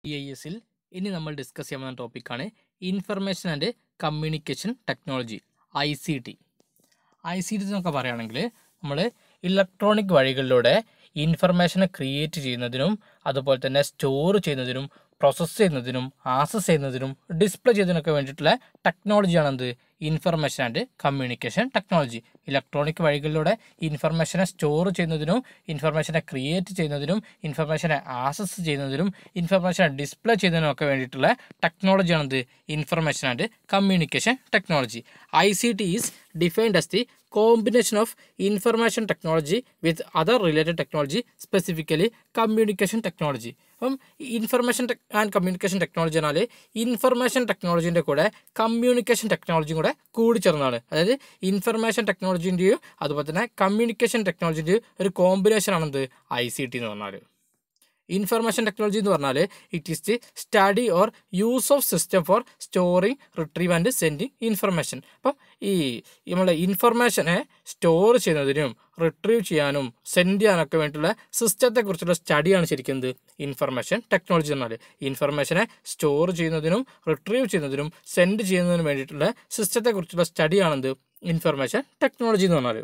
E I എസിൽ ഇനി നമ്മൾ ഡിസ്കസ് ചെയ്യാൻ പോകുന്ന ടോപ്പിക്കാണ് information and communication technology I C T I C T എന്നൊക്കെ പറയുകയാണെങ്കിൽ നമ്മൾ ഇലക്ട്രോണിക് വഴികളിലൂടെ ഇൻഫർമേഷനെ ക്രിയേറ്റ് ചെയ്യുന്നതിനും അതുപോലെ തന്നെ സ്റ്റോർ ചെയ്യുന്നതിനും പ്രോസസ്സ് ചെയ്യുന്നതിനും ആക്സസ് ചെയ്യുന്നതിനും ഡിസ്പ്ലേ ചെയ്യുന്നതിനൊക്കെ വേണ്ടിയിട്ടുള്ള ടെക്നോളജിയാണ് എന്ത് information and communication technology electronic വഴികളിലൂടെ ഇൻഫർമേഷനെ സ്റ്റോർ ചെയ്യുന്നതിനും ഇൻഫർമേഷനെ ക്രിയേറ്റ് ചെയ്യുന്നതിനും ഇൻഫർമേഷനെ ആക്സസ് ചെയ്യുന്നതിനും ഇൻഫർമേഷനെ ഡിസ്പ്ലേ ചെയ്യുന്നതിനും ഒക്കെ വേണ്ടിയിട്ടുള്ള ടെക്നോളജിയാണ് എന്ത് information and communication technology I C T is defined as the combination of information technology with other related technology specifically communication technology അപ്പം ഇൻഫർമേഷൻ ആൻഡ് കമ്മ്യൂണിക്കേഷൻ ടെക്നോളജി എന്നാൽ ഇൻഫർമേഷൻ ടെക്നോളജീൻ്റെ കൂടെ കമ്മ്യൂണിക്കേഷൻ ടെക്നോളജിയും കൂടെ കൂടിച്ചേർന്നതാണ് അതായത് ഇൻഫർമേഷൻ ടെക്നോളജീൻ്റെയും അതുപോലെ തന്നെ കമ്മ്യൂണിക്കേഷൻ ടെക്നോളജീൻ്റെയും ഒരു കോമ്പിനേഷൻ ആണെന്ത് ഐ സി ടി എന്ന് പറഞ്ഞാൽ ഇൻഫർമേഷൻ ടെക്നോളജി എന്ന് പറഞ്ഞാൽ it is the study or use of system for storing retrieve and sending information അപ്പം ഈ നമ്മളെ ഇൻഫർമേഷനെ സ്റ്റോർ ചെയ്യുന്നതിനും റിട്രീവ് ചെയ്യാനും സെൻഡ് ചെയ്യാനൊക്കെ വേണ്ടിയിട്ടുള്ള സിസ്റ്റത്തെക്കുറിച്ചുള്ള സ്റ്റഡിയാണ് ശരിക്കും എന്ത് ഇൻഫർമേഷൻ ടെക്നോളജി എന്നാൽ ഇൻഫർമേഷനെ സ്റ്റോർ ചെയ്യുന്നതിനും റിട്രീവ് ചെയ്യുന്നതിനും സെൻഡ് ചെയ്യുന്നതിനും വേണ്ടിയിട്ടുള്ള സിസ്റ്റത്തെക്കുറിച്ചുള്ള സ്റ്റഡിയാണെന്ത് ഇൻഫർമേഷൻ ടെക്നോളജി എന്ന് പറഞ്ഞാൽ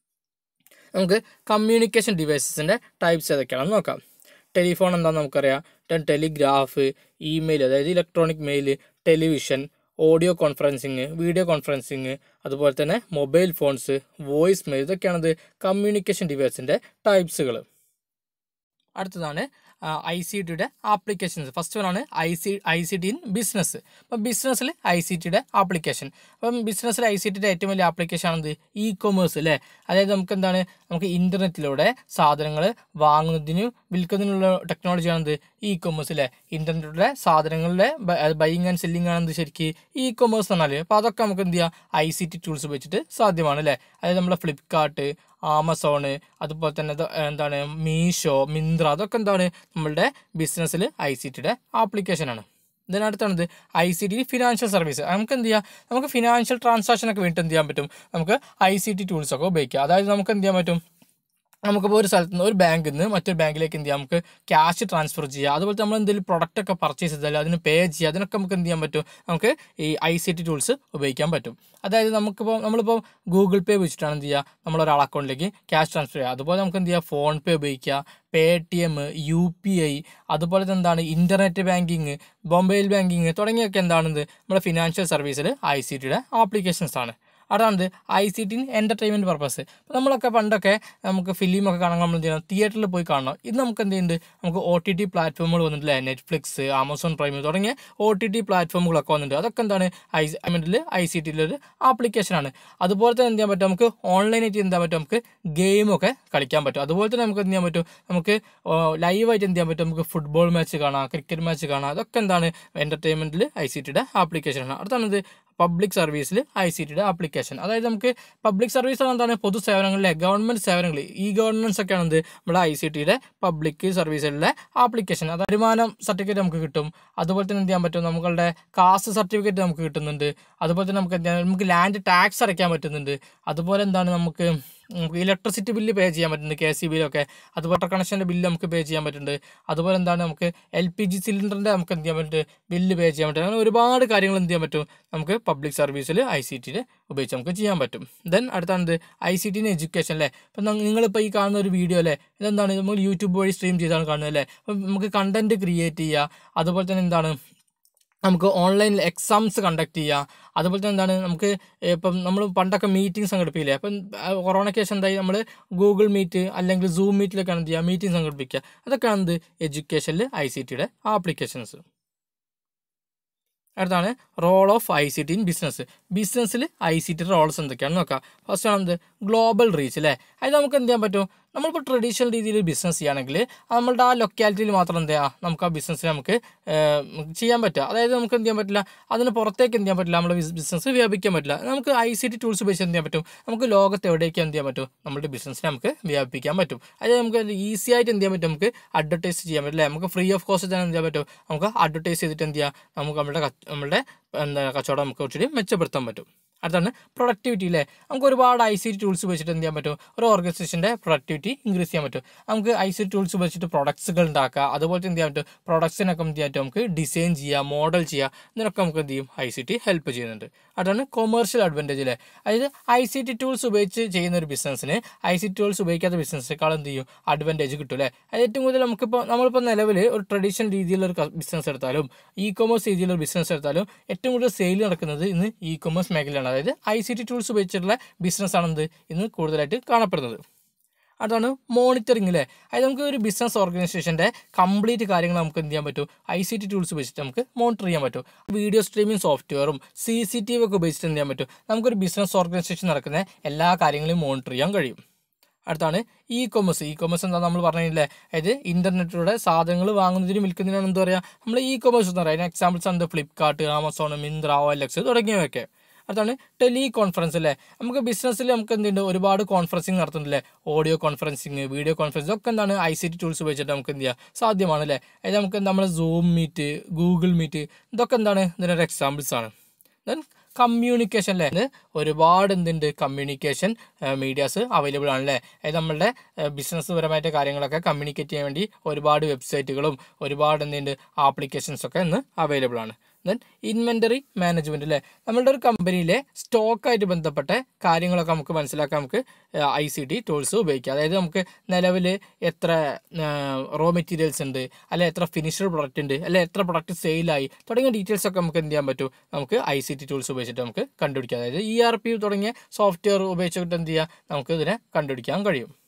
നമുക്ക് കമ്മ്യൂണിക്കേഷൻ ഡിവൈസസിൻ്റെ ടൈപ്സ് ഏതൊക്കെയാണെന്ന് നോക്കാം ടെലിഫോൺ എന്താണെന്ന് നമുക്കറിയാം ദെൻ ടെലിഗ്രാഫ് ഇമെയിൽ അതായത് electronic mail television audio conferencing video conferencing അതുപോലെ തന്നെ മൊബൈൽ ഫോൺസ് വോയിസ് മെയിൽ ഇതൊക്കെയാണത് കമ്മ്യൂണിക്കേഷൻ ഡിവൈസിൻ്റെ ടൈപ്സുകൾ അടുത്തതാണ് ഐ സി ടിയുടെ ആപ്ലിക്കേഷൻസ് ഫസ്റ്റ് വൺ ആണ് I C I C T in business അപ്പം ബിസിനസ്സിൽ ഐ സി ടിയുടെ ആപ്ലിക്കേഷൻ അപ്പം ബിസിനസ്സിൽ ഐ സി ടിയുടെ ഏറ്റവും വലിയ ആപ്ലിക്കേഷൻ ആണെന്ത് ഇ കൊമേഴ്സ് അല്ലേ അതായത് നമുക്ക് എന്താണ് നമുക്ക് ഇൻ്റർനെറ്റിലൂടെ സാധനങ്ങൾ വാങ്ങുന്നതിനും വിൽക്കുന്നതിനുള്ള ടെക്നോളജിയാണെന്ത് ഇ കൊമേഴ്സ് അല്ലേ ഇൻ്റർനെറ്റിലൂടെ സാധനങ്ങളുടെ ബൈയിങ് ആൻഡ് സെല്ലിംഗ് ആണെന്ത് ശരിക്കും ഇ കൊമേഴ്സ് എന്നാൽ അപ്പോൾ അതൊക്കെ നമുക്ക് എന്ത് ചെയ്യാം ഐ സി ടി ടൂൾസ് വെച്ചിട്ട് സാധ്യമാണ് അല്ലേ അതായത് നമ്മളെ ഫ്ലിപ്കാർട്ട് ആമസോണ് അതുപോലെ തന്നെ ഇത് എന്താണ് മീഷോ മിന്ത്ര അതൊക്കെ എന്താണ് നമ്മളുടെ ബിസിനസ്സിൽ ഐ സി ടിയുടെ ആപ്ലിക്കേഷനാണ് ഇതിനടുത്താണിത് I C T financial service നമുക്ക് എന്ത് ചെയ്യാം നമുക്ക് ഫിനാൻഷ്യൽ ട്രാൻസാക്ഷൻ ഒക്കെ വേണ്ടിയിട്ട് എന്ത് ചെയ്യാൻ പറ്റും നമുക്ക് ഐ സി ടി ടൂൾസ് ഒക്കെ ഉപയോഗിക്കാം അതായത് നമുക്ക് എന്ത് ചെയ്യാൻ പറ്റും നമുക്കിപ്പോൾ ഒരു സ്ഥലത്ത് നിന്ന് ഒരു ബാങ്കിൽ നിന്ന് മറ്റൊരു ബാങ്കിലേക്ക് എന്ത് ചെയ്യാം നമുക്ക് ക്യാഷ് ട്രാൻസ്ഫർ ചെയ്യാം അതുപോലെ നമ്മൾ എന്തെങ്കിലും പ്രൊഡക്റ്റ് ഒക്കെ പർച്ചേസ് ചെയ്താൽ അതിന് പേ ചെയ്യുക അതിനൊക്കെ നമുക്ക് എന്ത് ചെയ്യാൻ പറ്റും നമുക്ക് ഈ ഐ സി ടി ടൂൾസ് ഉപയോഗിക്കാൻ പറ്റും അതായത് നമുക്കിപ്പോൾ നമ്മളിപ്പോൾ ഗൂഗിൾ പേ വെച്ചിട്ടാണ് എന്ത് ചെയ്യുക നമ്മളൊരാൾ അക്കൗണ്ടിലേക്ക് ക്യാഷ് ട്രാൻസ്ഫർ ചെയ്യുക അതുപോലെ നമുക്ക് എന്ത് ചെയ്യുക ഫോൺ പേ ഉപയോഗിക്കുക Paytm U P I അതുപോലെ തന്നെ എന്താണ് ഇൻ്റർനെറ്റ് ബാങ്കിങ് മൊബൈൽ ബാങ്കിങ് തുടങ്ങിയൊക്കെ എന്താണെന്ന് നമ്മുടെ ഫിനാൻഷ്യൽ സർവീസിൽ ഐ സി ടിയുടെ ആപ്ലിക്കേഷൻസ് ആണ് അതാണ് I C T entertainment purpose നമ്മളൊക്കെ പണ്ടൊക്കെ നമുക്ക് ഫിലിമൊക്കെ കാണാൻ നമ്മൾ എന്ത് ചെയ്യണം തിയേറ്ററിൽ പോയി കാണണം ഇത് നമുക്ക് എന്ത് ചെയ്യുന്നുണ്ട് നമുക്ക് ഒ ടി ടി പ്ലാറ്റ്ഫോമുകൾ വന്നിട്ടില്ലേ നെറ്റ്ഫ്ലിക്സ് ആമസോൺ പ്രൈം തുടങ്ങിയ ഒ ടി ടി പ്ലാറ്റ്ഫോമുകളൊക്കെ വന്നിട്ടുണ്ട് അതൊക്കെ എന്താണ് ഐ ഐമെൻറ്റിൽ ഐ സി ടിയിലൊരു ആപ്ലിക്കേഷനാണ് അതുപോലെ തന്നെ എന്ത് ചെയ്യാൻ പറ്റും നമുക്ക് ഓൺലൈനായിട്ട് എന്ത് ചെയ്യാൻ പറ്റും നമുക്ക് ഗെയിമൊക്കെ കളിക്കാൻ പറ്റും അതുപോലെ തന്നെ നമുക്ക് എന്ത് ചെയ്യാൻ പറ്റും നമുക്ക് ലൈവായിട്ട് എന്ത് ചെയ്യാൻ പറ്റും നമുക്ക് ഫുട്ബോൾ മാച്ച് കാണാം ക്രിക്കറ്റ് മാച്ച് കാണാം അതൊക്കെ എന്താണ് എൻ്റർടൈൻമെൻറ്റിൽ ഐ സി ടിയുടെ ആപ്ലിക്കേഷനാണ് അടുത്താണിത് പബ്ലിക് സർവീസിൽ ഐ സി ടിയുടെ ആപ്ലിക്കേഷൻ അതായത് നമുക്ക് പബ്ലിക് സർവീസ് എന്താണ് പൊതു സേവനങ്ങളിലെ ഗവൺമെൻറ് സേവനങ്ങൾ ഈ ഗവൺമെൻറ് ഒക്കെ ആണ് എന്ത് നമ്മുടെ ഐ സി ടിയുടെ പബ്ലിക് സർവീസിലെ ആപ്ലിക്കേഷൻ അത് വരുമാനം സർട്ടിഫിക്കറ്റ് നമുക്ക് കിട്ടും അതുപോലെ തന്നെ എന്ത് ചെയ്യാൻ പറ്റും നമ്മളുടെ കാസ്റ്റ് സർട്ടിഫിക്കറ്റ് നമുക്ക് കിട്ടുന്നുണ്ട് അതുപോലെ തന്നെ നമുക്ക് എന്ത് ചെയ്യാൻ നമുക്ക് ലാൻഡ് ടാക്സ് അടയ്ക്കാൻ പറ്റുന്നുണ്ട് അതുപോലെ എന്താണ് നമുക്ക് നമുക്ക് ഇലക്ട്രിസിറ്റി ബില്ല് പേ ചെയ്യാൻ പറ്റുന്നുണ്ട് കെ സി ബിയിലൊക്കെ അത് വാട്ടർ കണക്ഷൻ്റെ ബില്ല് നമുക്ക് പേ ചെയ്യാൻ പറ്റുന്നുണ്ട് അതുപോലെ എന്താണ് നമുക്ക് എൽ പി ജി സിലിണ്ടറിൻ്റെ നമുക്ക് എന്ത് ചെയ്യാൻ പറ്റും ബില്ല് പേ ചെയ്യാൻ പറ്റും അങ്ങനെ ഒരുപാട് കാര്യങ്ങൾ എന്ത് ചെയ്യാൻ പറ്റും നമുക്ക് പബ്ലിക് സർവീസിൽ ഐ സി ടിയിൽ ഉപയോഗിച്ച് നമുക്ക് ചെയ്യാൻ പറ്റും ദെൻ അടുത്താണത് ഐ സി ടിന് എഡ്യൂക്കേഷൻ അല്ലേ ഇപ്പം നിങ്ങളിപ്പോൾ ഈ കാണുന്ന ഒരു വീഡിയോ അല്ലേ ഇതെന്താണ് നമ്മൾ യൂട്യൂബ് വഴി സ്ട്രീം ചെയ്താണ് കാണുന്നത് അല്ലേ അപ്പം നമുക്ക് കണ്ടൻറ്റ് ക്രിയേറ്റ് ചെയ്യുക അതുപോലെ തന്നെ എന്താണ് നമുക്ക് ഓൺലൈനിൽ എക്സാംസ് കണ്ടക്ട് ചെയ്യുക അതുപോലെ തന്നെ എന്താണ് നമുക്ക് ഇപ്പം നമ്മൾ പണ്ടൊക്കെ മീറ്റിംഗ് സംഘടിപ്പിക്കില്ലേ അപ്പം കൊറോണയ്ക്ക് ശേഷം എന്തായി നമ്മൾ ഗൂഗിൾ മീറ്റ് അല്ലെങ്കിൽ സൂം മീറ്റിലൊക്കെയാണ് എന്ത് ചെയ്യുക മീറ്റിംഗ് സംഘടിപ്പിക്കുക അതൊക്കെയാണ് എന്ത് എഡ്യൂക്കേഷനിൽ ഐ സി ടിയുടെ ആപ്ലിക്കേഷൻസ് അടുത്താണ് role of I C T in business ബിസിനസ്സിൽ ഐ സി ടി റോൾസ് എന്തൊക്കെയാണെന്ന് നോക്കാം ഫസ്റ്റ് ആണെന്ത് ഗ്ലോബൽ റീച്ച് അല്ലേ അത് നമുക്ക് എന്ത് ചെയ്യാൻ പറ്റും നമ്മളിപ്പോൾ ട്രഡീഷണൽ രീതിയിൽ ബിസിനസ് ചെയ്യുകയാണെങ്കിൽ നമ്മളുടെ ആ ലൊക്കാലിറ്റിയിൽ മാത്രം എന്ത് ചെയ്യുക നമുക്ക് ആ ബിസിനസ്സിൽ നമുക്ക് ചെയ്യാൻ പറ്റുക അതായത് നമുക്ക് എന്ത് ചെയ്യാൻ പറ്റില്ല അതിന് പുറത്തേക്ക് എന്ത് ചെയ്യാൻ പറ്റില്ല നമ്മുടെ ബിസിനസ് വ്യാപിക്കാൻ പറ്റില്ല നമുക്ക് ഐ സി ടി ടൂൾസ് ഉപയോഗിച്ച് എന്ത് ചെയ്യാൻ പറ്റും നമുക്ക് ലോകത്ത് എവിടേക്ക് എന്ത് ചെയ്യാൻ പറ്റും നമ്മുടെ ബിസിനസ്സിനെ നമുക്ക് വ്യാപിപ്പിക്കാൻ പറ്റും അതായത് നമുക്ക് ഈസി ആയിട്ട് എന്ത് ചെയ്യാൻ പറ്റും നമുക്ക് അഡ്വർടൈസ് ചെയ്യാൻ പറ്റില്ല നമുക്ക് ഫ്രീ ഓഫ് കോസ്റ്റ് തന്നെ എന്ത് ചെയ്യാൻ പറ്റും നമുക്ക് അഡ്വർടൈസ് ചെയ്തിട്ട് എന്ത് ചെയ്യാം നമുക്ക് നമ്മുടെ നമ്മളുടെ എന്താ കച്ചവടം നമുക്ക് കുറച്ചുകൂടി മെച്ചപ്പെടുത്താൻ പറ്റും അടുത്താണ് പ്രൊഡക്ടിവിറ്റി അല്ലേ നമുക്ക് ഒരുപാട് ഐ സി ടി ടൂൾസ് വെച്ചിട്ട് എന്ത് ചെയ്യാൻ പറ്റും ഒരു ഓർഗനൈസേഷൻ്റെ പ്രൊഡക്ടിവിറ്റി ഇൻക്രീസ് ചെയ്യാൻ പറ്റും നമുക്ക് ഐ സി ടി ടൂൾസ് വെച്ചിട്ട് പ്രൊഡക്ട്സുകൾ ഉണ്ടാക്കുക അതുപോലെ എന്ത് ചെയ്യാൻ പറ്റും പ്രൊഡക്ട്സിനൊക്കെ എന്ത് ചെയ്യാൻ പറ്റും നമുക്ക് ഡിസൈൻ ചെയ്യുക മോഡൽ ചെയ്യുക ഇതിനൊക്കെ നമുക്ക് എന്ത് ചെയ്യും ഐ സി ടി ഹെൽപ്പ് ചെയ്യുന്നുണ്ട് അതാണ് കൊമേഴ്ഷ്യൽ അഡ്വാൻറ്റേജ് അല്ലേ അതായത് ഐ സി ടി ടൂൾസ് ഉപയോഗിച്ച് ചെയ്യുന്ന ഒരു ബിസിനസ്സിന് ഐ സി ടി ടൂൾസ് ഉപയോഗിക്കാത്ത ബിസിനസ്സിനേക്കാൾ എന്ത് ചെയ്യും അഡ്വാൻറ്റേജ് കിട്ടും അല്ലേ അത് ഏറ്റവും കൂടുതൽ നമുക്കിപ്പോൾ നമ്മളിപ്പോൾ നിലവിൽ ഒരു ട്രഡീഷണൽ രീതിയിലുള്ള ഒരു ബിസിനസ് എടുത്താലും ഇ കൊമേഴ്സ് രീതിയിലുള്ള ബിസിനസ് എടുത്താലും ഏറ്റവും കൂടുതൽ സെയിൽ നടക്കുന്നത് ഇന്ന് ഇ കൊമേഴ്സ് മേഖലയാണ് അതായത് ഐ സി ടി ടൂൾസ് ഉപയോഗിച്ചിട്ടുള്ള ബിസിനസ് ആണെന്ത് ഇന്ന് കൂടുതലായിട്ട് കാണപ്പെടുന്നത് അതാണ് മോണിറ്ററിംഗ് അല്ലേ അതായത് നമുക്ക് ഒരു ബിസിനസ് ഓർഗനൈസേഷൻ്റെ കംപ്ലീറ്റ് കാര്യങ്ങൾ നമുക്ക് എന്ത് ചെയ്യാൻ പറ്റും ഐ സി ടി ടൂൾസ് ഉപയോഗിച്ചിട്ട് നമുക്ക് മോണിറ്റർ ചെയ്യാൻ പറ്റും വീഡിയോ സ്ട്രീമിംഗ് സോഫ്റ്റ്വെയറും സി സി ടി വി ഒക്കെ ഉപയോഗിച്ചിട്ട് എന്ത് ചെയ്യാൻ പറ്റും നമുക്കൊരു ബിസിനസ് ഓർഗനൈസേഷൻ നടക്കുന്ന എല്ലാ കാര്യങ്ങളും മോണിറ്റർ ചെയ്യാൻ കഴിയും അടുത്താണ് ഇ കൊമേഴ്സ് ഇ കൊമേഴ്സ് എന്താ നമ്മൾ പറഞ്ഞില്ലേ അതായത് ഇന്റർനെറ്റിലൂടെ സാധനങ്ങൾ വാങ്ങുന്നതിനും വിൽക്കുന്നതിനാണ് എന്താ പറയുക നമ്മൾ ഇ കൊമേഴ്സ് എന്ന് പറയുക എക്സാമ്പിൾസ് ഉണ്ട് Flipkart Amazon Myntra O L X തുടങ്ങിയവയൊക്കെ അടുത്താണ് ടെലി കോൺഫറൻസ് അല്ലേ നമുക്ക് ബിസിനസ്സിൽ നമുക്ക് എന്തുണ്ട് ഒരുപാട് കോൺഫറൻസിങ് നടത്തുന്നില്ലേ ഓഡിയോ കോൺഫറൻസിങ് വീഡിയോ കോൺഫറൻസ് ഒക്കെ എന്താണ് ഐ സി ടി ടൂൾസ് ഉപയോഗിച്ചിട്ട് നമുക്ക് എന്ത് ചെയ്യാം സാധ്യമാണ് അല്ലേ അതായത് നമുക്ക് നമ്മൾ സൂം മീറ്റ് ഗൂഗിൾ മീറ്റ് ഇതൊക്കെ എന്താണ് ഇതിനൊരു എക്സാമ്പിൾസ് ആണ് ദെൻ കമ്മ്യൂണിക്കേഷൻ അല്ലേ ഇത് ഒരുപാട് എന്തുണ്ട് കമ്മ്യൂണിക്കേഷൻ മീഡിയാസ് അവൈലബിൾ ആണല്ലേ അതായത് നമ്മളുടെ ബിസിനസ് പരമായിട്ട് കാര്യങ്ങളൊക്കെ കമ്മ്യൂണിക്കേറ്റ് ചെയ്യാൻ വേണ്ടി ഒരുപാട് വെബ്സൈറ്റുകളും ഒരുപാട് എന്തുണ്ട് ആപ്ലിക്കേഷൻസ് ഒക്കെ ഇന്ന് അവൈലബിൾ ആണ് ദെൻ ഇൻവെൻ്ററി മാനേജ്മെൻറ്റ് അല്ലേ നമ്മളുടെ ഒരു കമ്പനിയിലെ സ്റ്റോക്കായിട്ട് ബന്ധപ്പെട്ട കാര്യങ്ങളൊക്കെ നമുക്ക് മനസ്സിലാക്കാൻ നമുക്ക് ഐ സി ടി ടൂൾസ് ഉപയോഗിക്കാം അതായത് നമുക്ക് നിലവിൽ എത്ര റോ മെറ്റീരിയൽസ് ഉണ്ട് അല്ലെ എത്ര ഫിനിഷ്ഡ് പ്രൊഡക്റ്റ് ഉണ്ട് അല്ലെ എത്ര പ്രൊഡക്റ്റ് സെയിലായി തുടങ്ങിയ ഡീറ്റെയിൽസ് ഒക്കെ നമുക്ക് എന്ത് ചെയ്യാൻ പറ്റും നമുക്ക് ഐ സി ടി ടൂൾസ് ഉപയോഗിച്ചിട്ട് നമുക്ക് കണ്ടുപിടിക്കാം അതായത് ഇ ആർ പി തുടങ്ങിയ സോഫ്റ്റ്വെയർ ഉപയോഗിച്ചിട്ട് എന്ത് ചെയ്യാം നമുക്ക് ഇതിനെ കണ്ടുപിടിക്കാൻ കഴിയും